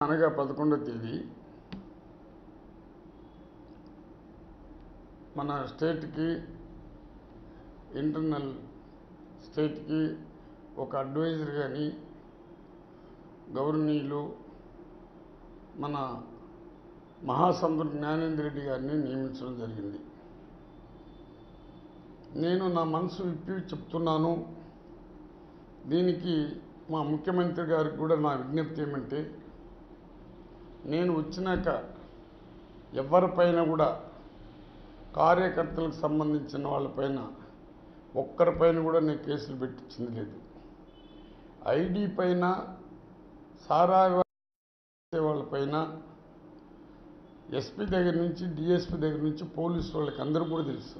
అనగా పదకొండో తేదీ మన స్టేట్కి ఇంటర్నల్ స్టేట్కి ఒక అడ్వైజర్ కానీ గౌరవనీయులు మన మహాసంతుడు జ్ఞానేంద్ర రెడ్డి గారిని నియమించడం జరిగింది నేను నా మనసు విప్పి చెప్తున్నాను దీనికి మా ముఖ్యమంత్రి గారికి కూడా నా విజ్ఞప్తి ఏమంటే నేను వచ్చినాక ఎవరిపైన కూడా కార్యకర్తలకు సంబంధించిన వాళ్ళపైన ఒక్కరిపైన కూడా నేను కేసులు పెట్టించింది లేదు ఐడి పైన సారా వాళ్ళపైన ఎస్పీ దగ్గర నుంచి డిఎస్పీ దగ్గర నుంచి పోలీసు వాళ్ళకి అందరూ కూడా తెలుసు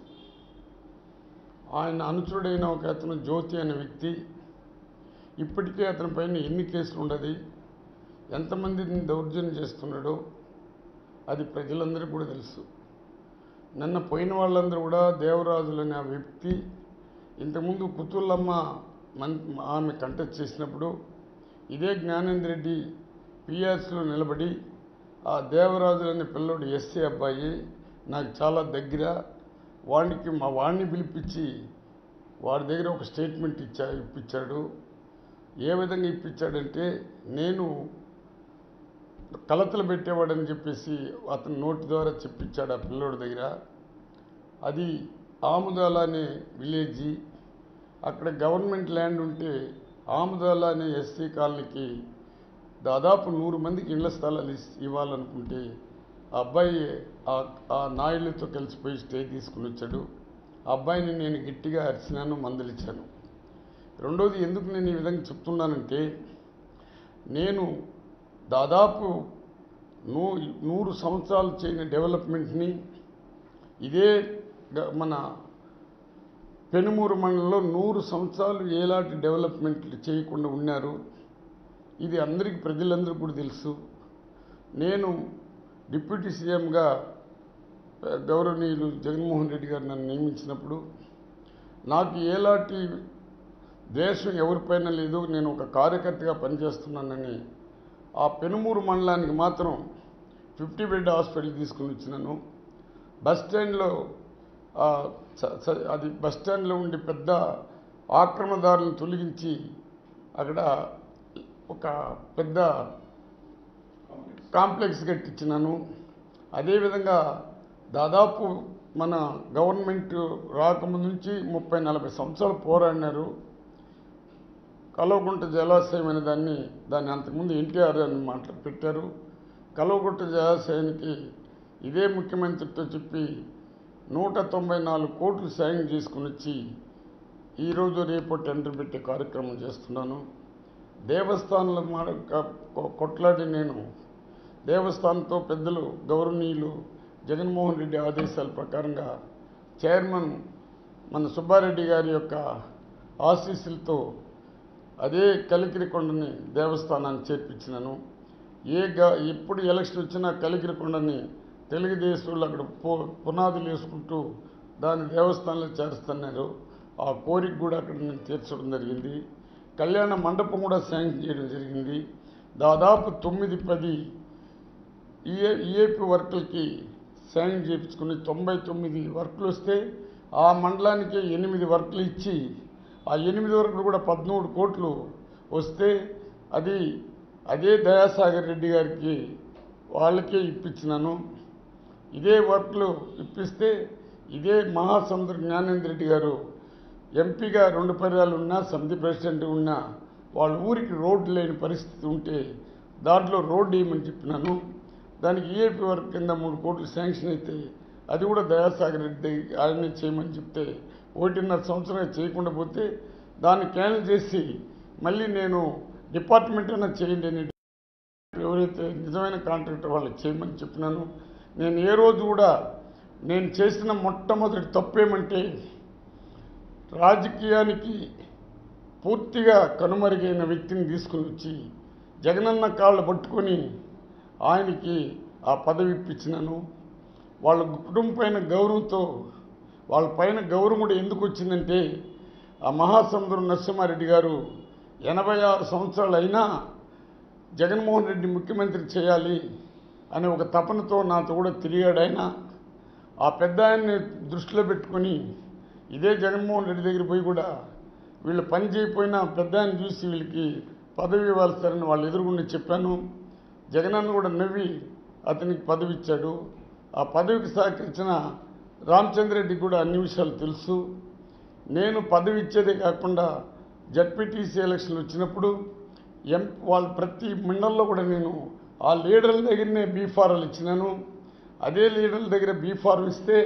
ఆయన అనుచరుడైన ఒక అతను జ్యోతి అనే వ్యక్తి ఇప్పటికే అతని పైన ఎన్ని కేసులు ఉండదు ఎంతమందిని దౌర్జన్యం చేస్తున్నాడో అది ప్రజలందరికీ కూడా తెలుసు నిన్న పోయిన వాళ్ళందరూ కూడా దేవరాజులు అనే ఆ వ్యక్తి ఇంతకుముందు కుతుల్లమ్మ మన్ ఆమె కంటెస్ట్ చేసినప్పుడు ఇదే జ్ఞానేంద్ర రెడ్డి పిఆర్సీలో నిలబడి ఆ దేవరాజులు అనే పిల్లోడు ఎస్సీ అబ్బాయి నాకు చాలా దగ్గర వాడికి మా వాడిని పిలిపించి వాడి దగ్గర ఒక స్టేట్మెంట్ ఇచ్చా ఇప్పించాడు ఏ విధంగా ఇప్పించాడంటే నేను కలతలు పెట్టేవాడని చెప్పేసి అతని నోటి ద్వారా చెప్పించాడు ఆ పిల్లోడి దగ్గర అది ఆముదాల అనే విలేజీ అక్కడ గవర్నమెంట్ ల్యాండ్ ఉంటే ఆముదాల అనే ఎస్సీ కాలనీకి దాదాపు నూరు మందికి ఇళ్ల స్థలాలు ఇస్- ఇవ్వాలనుకుంటే ఆ అబ్బాయి ఆ- ఆ నాయుళ్ళతో కలిసిపోయి స్టే తీసుకుని వచ్చాడు ఆ అబ్బాయిని నేను గట్టిగా అరిచినాను మందలిచ్చాను రెండోది ఎందుకు నేను ఈ విధంగా చెప్తున్నానంటే నేను దాదాపు నూ నూరు సంవత్సరాలు చేయని డెవలప్మెంట్ని ఇదే గ- మన పెనుమూరు మండలంలో నూరు సంవత్సరాలు ఏలాంటి డెవలప్మెంట్లు చేయకుండా ఉన్నారు ఇది అందరికీ ప్రజలందరికీ కూడా తెలుసు నేను డిప్యూటీ సీఎంగా ఆ, గౌరవనీయులు జగన్మోహన్ రెడ్డి గారు నన్ను నియమించినప్పుడు నాకు ఎలాంటి ద్వేషం ఎవరిపైన లేదు నేను ఒక కార్యకర్తగా పనిచేస్తున్నానని ఆ పెనుమూరు మండలానికి మాత్రం ఫిఫ్టీ బెడ్ హాస్పిటల్ తీసుకుని వచ్చినాను బస్ స్టాండ్లో ఆ, స- స- అది బస్ స్టాండ్లో ఉండి పెద్ద ఆక్రమణదారులను తొలగించి అక్కడ ఒక పెద్ద కాంప్లెక్స్ కట్టించినాను అదేవిధంగా దాదాపు మన గవర్నమెంట్ రాకముందు నుంచి ముప్పై నలభై సంవత్సరాలు పోరాడినారు కలవగుంట జలాశయం అనే దాన్ని దాన్ని అంతకుముందు ఎన్టీఆర్ అని మాట పెట్టారు కలవగుంట జలాశయానికి ఇదే ముఖ్యమంత్రితో చెప్పి నూట తొంభై నాలుగు కోట్లు సాయం చేసుకుని వచ్చి ఈరోజు రేపు టెండర్ పెట్టే కార్యక్రమం చేస్తున్నాను దేవస్థానాల మాట క- కొట్లాడి నేను దేవస్థానంతో పెద్దలు గౌరవనీయులు జగన్మోహన్ రెడ్డి ఆదేశాల ప్రకారంగా చైర్మన్ మన సుబ్బారెడ్డి గారి యొక్క ఆశీస్సులతో అదే కలికిరికొండని దేవస్థానాన్ని చేర్పించినాను ఏ గా ఎప్పుడు ఎలక్షన్ వచ్చినా కలికిరికొండని తెలుగుదేశం వాళ్ళు అక్కడ పు పునాదులు వేసుకుంటూ దాన్ని దేవస్థానంలో చేరుస్తున్నారు ఆ కోరిక కూడా అక్కడ నేను తీర్చడం జరిగింది కళ్యాణ మండపం కూడా శాంక్షన్ చేయడం జరిగింది దాదాపు తొమ్మిది పది ఈఏ ఈఏపీ వర్కులకి శాంక్షన్ చేయించుకుని తొంభై తొమ్మిది వర్కులు వస్తే ఆ మండలానికి ఎనిమిది వర్కులు ఇచ్చి ఆ ఎనిమిది వర్కులు కూడా పదమూడు కోట్లు వస్తే అది అదే దయాసాగర్ రెడ్డి గారికి వాళ్ళకే ఇప్పించినాను ఇదే వర్క్లు ఇప్పిస్తే ఇదే మహాసముద్ర జ్ఞానేంద్ర రెడ్డి గారు ఎంపీగా రెండు పర్యాలు ఉన్నా సమితి ప్రెసిడెంట్ ఉన్నా వాళ్ళ ఊరికి రోడ్డు లేని పరిస్థితి ఉంటే దాంట్లో రోడ్డు వేయమని చెప్పినాను దానికి ఈఏపీ వర్క్ కింద మూడు కోట్లు శాంక్షన్ అయితే అది కూడా దయాసాగర్ రెడ్డి ఆయనే చేయమని చెప్తే ఒకటిన్నర సంవత్సరం చేయకుండా పోతే దాన్ని క్యాన్సిల్ చేసి మళ్ళీ నేను డిపార్ట్మెంట్ అయినా చేయండి అని ఎవరైతే నిజమైన కాంట్రాక్టర్ వాళ్ళకి చేయమని చెప్పినాను నేను ఏ రోజు కూడా నేను చేసిన మొట్టమొదటి తప్పేమంటే రాజకీయానికి పూర్తిగా కనుమరుగైన వ్యక్తిని తీసుకుని వచ్చి జగనన్న కాళ్ళు పట్టుకొని ఆయనకి ఆ పదవి ఇప్పించినాను వాళ్ళ కుటుంబం పైన గౌరవంతో వాళ్ళ పైన గౌరవం కూడా ఎందుకు వచ్చిందంటే ఆ మహాసముద్రం నరసింహారెడ్డి గారు ఎనభై ఆరు సంవత్సరాలు అయినా జగన్మోహన్ రెడ్డి ముఖ్యమంత్రి చేయాలి అనే ఒక తపనతో నాతో కూడా తిరిగాడు ఆయన ఆ పెద్ద ఆయన్ని దృష్టిలో పెట్టుకొని ఇదే జగన్మోహన్ రెడ్డి దగ్గర పోయి కూడా వీళ్ళు పని చేయకపోయినా పెద్ద ఆయన చూసి వీళ్ళకి పదవి ఇవ్వాల్సారని వాళ్ళు ఎదురుగుండి చెప్పాను జగనన్న కూడా నవ్వి అతనికి పదవి ఇచ్చాడు ఆ పదవికి సహకరించిన రామచంద్రరెడ్డికి కూడా అన్ని విషయాలు తెలుసు నేను పదవి ఇచ్చేదే కాకుండా జడ్పీటీసీ ఎలక్షన్లు వచ్చినప్పుడు ఎం వాళ్ళ ప్రతి మండలంలో కూడా నేను ఆ లీడర్ల దగ్గరనే బీఫారాలు ఇచ్చినాను అదే లీడర్ల దగ్గర బీఫారం ఇస్తే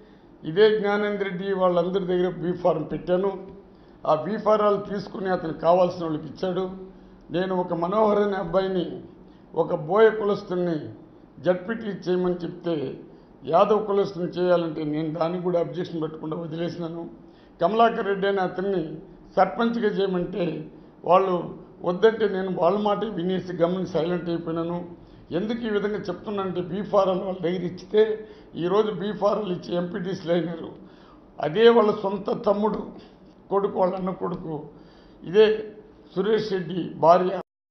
ఇదే జ్ఞానేంద్ర రెడ్డి వాళ్ళందరి దగ్గర బీఫారం పెట్టాను ఆ బీఫారాలు తీసుకుని అతనికి కావాల్సిన వాళ్ళకి ఇచ్చాడు నేను ఒక మనోహర్ అనే అబ్బాయిని ఒక బోయ కులస్తుని జడ్పీటీ చేయమని చెప్తే యాదవ్ కులస్తుని చేయాలంటే నేను దానికి కూడా అబ్జెక్షన్ పెట్టకుండా వదిలేసినాను కమలాకర్ రెడ్డి అనే అతన్ని సర్పంచ్గా చేయమంటే వాళ్ళు వద్దంటే నేను వాళ్ళ మాట వినేసి గమని సైలెంట్ అయిపోయినాను ఎందుకు ఈ విధంగా చెప్తున్నానంటే బీఫారాలు వాళ్ళ దగ్గర ఇచ్చితే ఈరోజు బీఫారాలు ఇచ్చి ఎంపీటీసీలు అయినారు అదే వాళ్ళ సొంత తమ్ముడు కొడుకు వాళ్ళ అన్న కొడుకు ఇదే సురేష్ రెడ్డి భార్య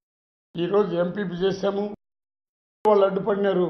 ఈరోజు ఎంపీపీ చేశాము వాళ్ళు అడ్డుపడినారు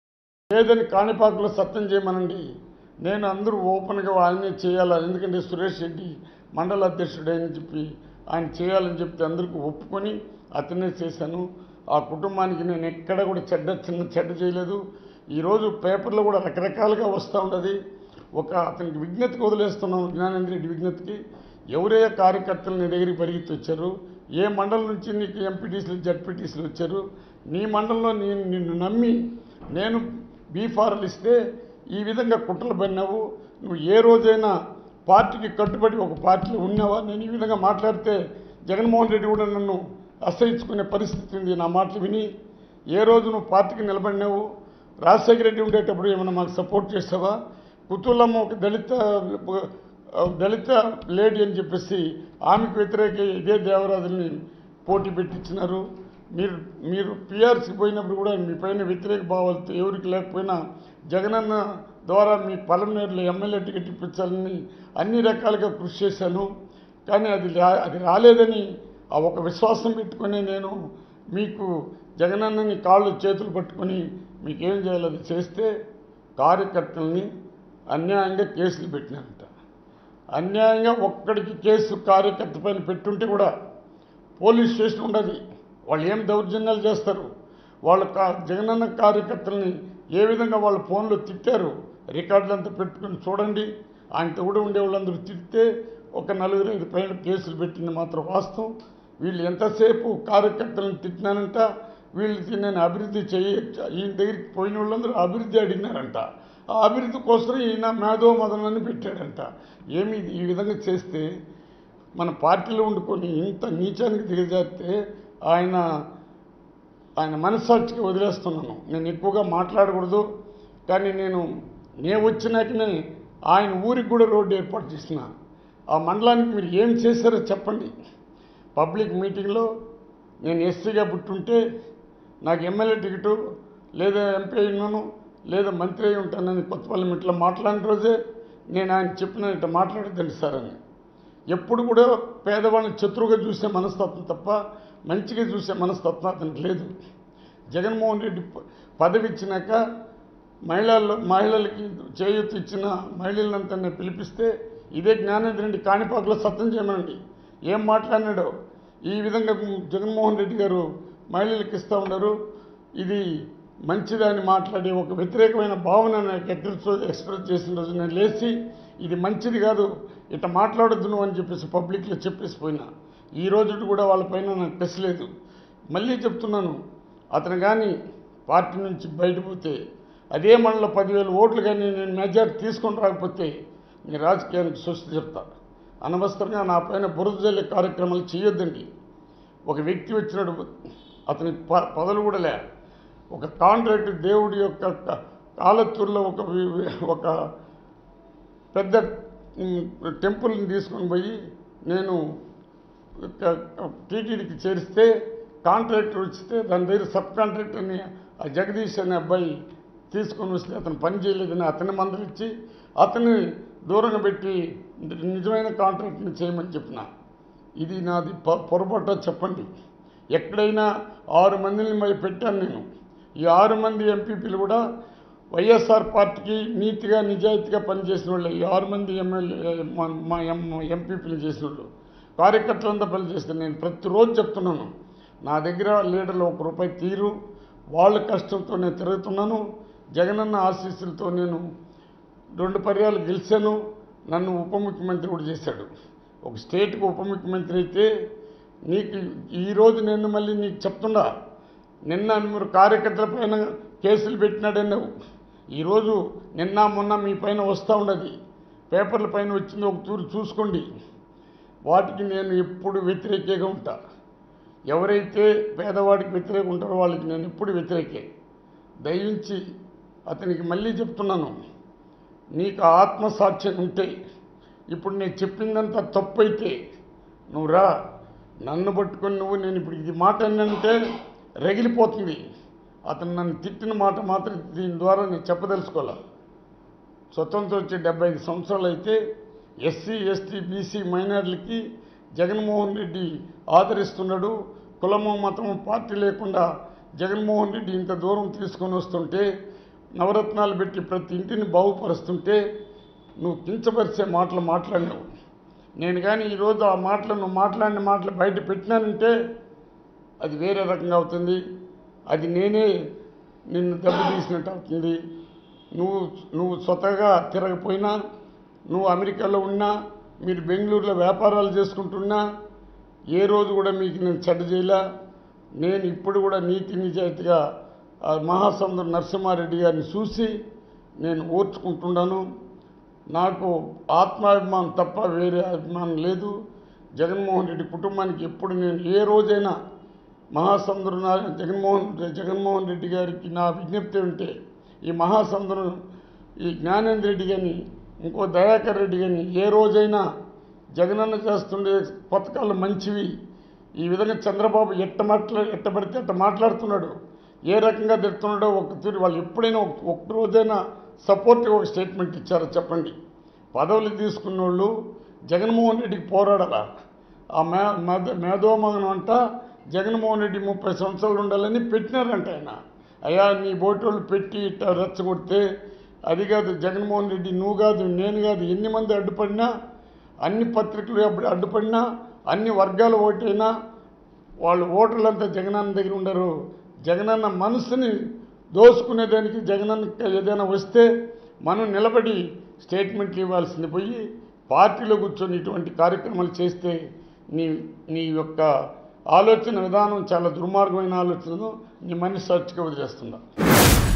లేదని కాణిపాకులో సత్యం చేయమనండి నేను అందరూ ఓపెన్గా ఆయనే చేయాలని ఎందుకంటే సురేష్ రెడ్డి మండల అధ్యక్షుడని చెప్పి ఆయన చేయాలని చెప్తే అందరికీ ఒప్పుకొని అతనే చేశాను ఆ కుటుంబానికి నేను ఎక్కడ కూడా చెడ్డ చిన్న చెడ్డ చేయలేదు ఈరోజు పేపర్లో కూడా రకరకాలుగా వస్తూ ఉండదు ఒక అతనికి విజ్ఞతకి వదిలేస్తున్నాం జ్ఞానేంద్ర రెడ్డి విజ్ఞతకి ఎవరే కార్యకర్తలు నీ దగ్గరికి పరిగెత్తి వచ్చారు ఏ మండలం నుంచి నీకు ఎంపీటీసీలు జడ్పీటీసీలు వచ్చారు నీ మండలంలో నేను నిన్ను నమ్మి నేను బీఫార్లు ఇస్తే ఈ విధంగా కుట్రలు పడినావు నువ్వు ఏ రోజైనా పార్టీకి కట్టుబడి ఒక పార్టీలో ఉన్నావా నేను ఈ విధంగా మాట్లాడితే జగన్మోహన్ రెడ్డి కూడా నన్ను అసహించుకునే పరిస్థితి ఉంది నా మాటలు విని ఏ రోజు నువ్వు పార్టీకి నిలబడినావు రాజశేఖర రెడ్డి ఉండేటప్పుడు ఏమైనా మాకు సపోర్ట్ చేసావా కుతూలమ్మ ఒక దళిత దళిత లేడీ అని చెప్పేసి ఆమెకు వ్యతిరేక ఇదే దేవరాజుని పోటీ పెట్టించినారు మీరు మీరు పిఆర్సీ పోయినప్పుడు కూడా మీ పైన వ్యతిరేక భావాలతో ఎవరికి లేకపోయినా జగనన్న ద్వారా మీ పలమనేరులో ఎమ్మెల్యే టికెట్ ఇప్పించాలని అన్ని రకాలుగా కృషి చేశాను కానీ అది రా- అది రాలేదని ఆ ఒక విశ్వాసం పెట్టుకొని నేను మీకు జగనన్నని కాళ్ళు చేతులు పట్టుకొని మీకు ఏం చేయాలో అది చేస్తే కార్యకర్తల్ని అన్యాయంగా కేసులు పెట్టినారంట అన్యాయంగా ఒక్కడికి కేసు కార్యకర్త పైన పెట్టుంటే కూడా పోలీస్ స్టేషన్ ఉండదు వాళ్ళు ఏం దౌర్జన్యాలు చేస్తారు వాళ్ళ కా జగనన్న కార్యకర్తల్ని ఏ విధంగా వాళ్ళ ఫోన్లో తిట్టారు రికార్డులు అంతా పెట్టుకొని చూడండి ఆయనతో కూడా ఉండే వాళ్ళందరూ తిడితే ఒక నలుగురు ఐదు పైన కేసులు పెట్టింది మాత్రం వాస్తవం వీళ్ళు ఎంతసేపు కార్యకర్తలను తిట్టినానంట వీళ్ళకి నేను అభివృద్ధి చేయ ఈయన దగ్గరికి పోయిన వాళ్ళందరూ అభివృద్ధి అడిగినారంట ఆ అభివృద్ధి కోసం ఈయన మేధో మదనని పెట్టాడంట ఏమి ఇది ఈ విధంగా చేస్తే మన పార్టీలో వండుకొని ఇంత నీచానికి దిగజారితే ఆయన ఆయన మనస్సాక్షికి వదిలేస్తున్నాను నేను ఎక్కువగా మాట్లాడకూడదు కానీ నేను నేను వచ్చినాకనే ఆయన ఊరికి కూడా రోడ్డు ఏర్పాటు చేసిన ఆ మండలానికి మీరు ఏం చేశారో చెప్పండి పబ్లిక్ మీటింగ్లో నేను ఎస్సీగా పుట్టుంటే నాకు ఎమ్మెల్యే టికెటు లేదా ఎంపీ అయినాను లేదా మంత్రి అయి ఉంటానని కొత్తపల్లి ఇట్లా మాట్లాడిన రోజే నేను ఆయన చెప్పిన ఇట్లా మాట్లాడద్దండి సార్ అని ఎప్పుడు కూడా పేదవాళ్ళని శత్రువుగా చూసే మనస్తత్వం తప్ప మంచిగా చూసే మనస్తత్వం అతనికి లేదు జగన్మోహన్ రెడ్డి ప- పదవి ఇచ్చినాక మహిళల్లో మహిళలకి చేయూత ఇచ్చిన మహిళలంతా నేను పిలిపిస్తే ఇదే జ్ఞానేంద్ర రెడ్డి కాణిపాకులో సత్యం చేయమనండి ఏం మాట్లాడినాడో ఈ విధంగా జగన్మోహన్ రెడ్డి గారు మహిళలకు ఇస్తూ ఉన్నారు ఇది మంచిదని మాట్లాడి ఒక వ్యతిరేకమైన భావన నాకు ఎక్స్ప్రెస్ ఎక్స్ప్రెస్ చేసిన రోజు నేను లేచి ఇది మంచిది కాదు ఇట్లా మాట్లాడొద్దు నువ్వు అని చెప్పేసి పబ్లిక్లో చెప్పేసి పోయినా ఈ రోజు కూడా వాళ్ళపైన నాకు పెసలేదు మళ్ళీ చెప్తున్నాను అతను కానీ పార్టీ నుంచి బయటపోతే అదే మనలో పదివేల ఓట్లు కానీ నేను మెజార్టీ తీసుకొని రాకపోతే నీ రాజకీయానికి స్వస్తి చెప్తా అనవసరంగా నా పైన బురద జల్లే కార్యక్రమాలు చేయొద్దండి ఒక వ్యక్తి వచ్చినాడు అతని ప పదలు కూడా లే ఒక కాంట్రాక్ట్ దేవుడి యొక్క క- కాలత్తూరులో ఒక వి- వి- ఒక పెద్ద ఉమ్, టెంపుల్ని తీసుకొని పోయి నేను టీటీడీకి చేరిస్తే కాంట్రాక్టర్ వచ్చితే దాని దగ్గర సబ్ కాంట్రాక్టర్ని ఆ జగదీష్ అనే అబ్బాయి తీసుకొని వస్తే అతను పని చేయలేదని అతని మందలిచ్చి అతన్ని దూరంగా పెట్టి నిజమైన కాంట్రాక్ట్ని చేయమని చెప్పిన ఇది నాది పొ- పొరపాటు చెప్పండి ఎక్కడైనా ఆరు మందిని మరి పెట్టాను నేను ఈ ఆరు మంది ఎంపీపీలు కూడా వైఎస్ఆర్ పార్టీకి నీతిగా నిజాయితీగా పనిచేసిన వాళ్ళు ఈ ఆరు మంది ఎమ్మెల్యే మా మా ఎం ఎంపీపీలు చేసిన వాళ్ళు కార్యకర్తలంతా పనిచేస్తారు నేను ప్రతిరోజు చెప్తున్నాను నా దగ్గర లీడర్లు ఒక రూపాయి తీరు వాళ్ళ కష్టంతో నేను తిరుగుతున్నాను జగనన్న ఆశీస్సులతో నేను రెండు పర్యాలు గెలిచాను నన్ను ఉప ముఖ్యమంత్రి కూడా చేశాడు ఒక స్టేట్కి ఉప ముఖ్యమంత్రి అయితే నీకు ఈరోజు నేను మళ్ళీ నీకు చెప్తున్నా నిన్న మీరు కార్యకర్తల పైన కేసులు పెట్టినాడన్నావు ఈరోజు నిన్న మొన్న మీ పైన వస్తూ ఉన్నది పేపర్ల పైన వచ్చింది ఒక తూరు చూసుకోండి వాటికి నేను ఎప్పుడు వ్యతిరేకంగా ఉంటా ఎవరైతే పేదవాడికి వ్యతిరేకం ఉంటారో వాళ్ళకి నేను ఎప్పుడు వ్యతిరేకే దయించి అతనికి మళ్ళీ చెప్తున్నాను నీకు ఆత్మసాక్ష్యం ఉంటే ఇప్పుడు నేను చెప్పిందంతా తప్పు అయితే నువ్వు రా నన్ను పట్టుకొని నువ్వు నేను ఇప్పుడు ఇది మాట అంటే రగిలిపోతుంది అతను నన్ను తిట్టిన మాట మాత్రం దీని ద్వారా నేను చెప్పదలుచుకోలే స్వతంత్రం వచ్చి డెబ్బై ఐదు సంవత్సరాలు అయితే ఎస్సీ ఎస్టీ బీసీ మైనార్లకి జగన్మోహన్ రెడ్డి ఆదరిస్తున్నాడు కులము మతము పార్టీ లేకుండా జగన్మోహన్ రెడ్డి ఇంత దూరం తీసుకొని వస్తుంటే నవరత్నాలు పెట్టి ప్రతి ఇంటిని బాగుపరుస్తుంటే నువ్వు కించపరిచే మాటలు మాట్లాడినావు నేను కానీ ఈరోజు ఆ మాటలు నువ్వు మాట్లాడిన మాటలు బయట పెట్టినానంటే అది వేరే రకంగా అవుతుంది అది నేనే నిన్ను దెబ్బతీసినట్టు అవుతుంది నువ్వు నువ్వు స్వతహాగా తిరగపోయినా నువ్వు అమెరికాలో ఉన్నా మీరు బెంగళూరులో వ్యాపారాలు చేసుకుంటున్నా ఏ రోజు కూడా మీకు నేను చెడ్డ చేయలే నేను ఇప్పుడు కూడా నీతి నిజాయితీగా ఆ మహాసముద్ర నరసింహారెడ్డి గారిని చూసి నేను ఓర్చుకుంటున్నాను నాకు ఆత్మాభిమానం తప్ప వేరే అభిమానం లేదు జగన్మోహన్ రెడ్డి కుటుంబానికి ఎప్పుడు నేను ఏ రోజైనా మహాసముద్రం నా- జగన్మోహన్ జగన్మోహన్ రెడ్డి గారికి నా విజ్ఞప్తి ఉంటే ఈ మహాసముద్రం ఈ జ్ఞానేంద్ర రెడ్డి కానీ ఇంకో దయాకర్ రెడ్డి కానీ ఏ రోజైనా జగనన్న చేస్తుండే పథకాలు మంచివి ఈ విధంగా చంద్రబాబు ఎట్ట మాట్లా ఎట్ట పడితే అట్ట మాట్లాడుతున్నాడు ఏ రకంగా తిడుతున్నాడో ఒక తీరు వాళ్ళు ఎప్పుడైనా ఒక ఒక్క రోజైనా సపోర్ట్గా ఒక స్టేట్మెంట్ ఇచ్చారో చెప్పండి పదవులు తీసుకున్న వాళ్ళు జగన్మోహన్ రెడ్డికి పోరాడాలా ఆ మే మేధ మేధోమగనం అంట జగన్మోహన్ రెడ్డి ముప్పై సంవత్సరాలు ఉండాలని పెట్టినారంట ఆయన అయ్యా నీ బోటోళ్ళు పెట్టి ఇట్ట రెచ్చగొడితే అది కాదు జగన్మోహన్ రెడ్డి నువ్వు కాదు నేను కాదు ఎన్ని మంది అడ్డుపడినా అన్ని పత్రికలు అప్పుడు అడ్డుపడినా అన్ని వర్గాల ఓటైనా వాళ్ళు ఓటర్లంతా జగనన్న దగ్గర ఉండరు జగనన్న మనసుని దోసుకునేదానికి జగనన్న ఏదైనా వస్తే మనం నిలబడి స్టేట్మెంట్లు ఇవ్వాల్సింది పోయి పార్టీలో కూర్చొని ఇటువంటి కార్యక్రమాలు చేస్తే నీ నీ యొక్క ఆలోచన విధానం చాలా దుర్మార్గమైన ఆలోచనను నీ మనసు సాక్షిగా వదిలేస్తున్నా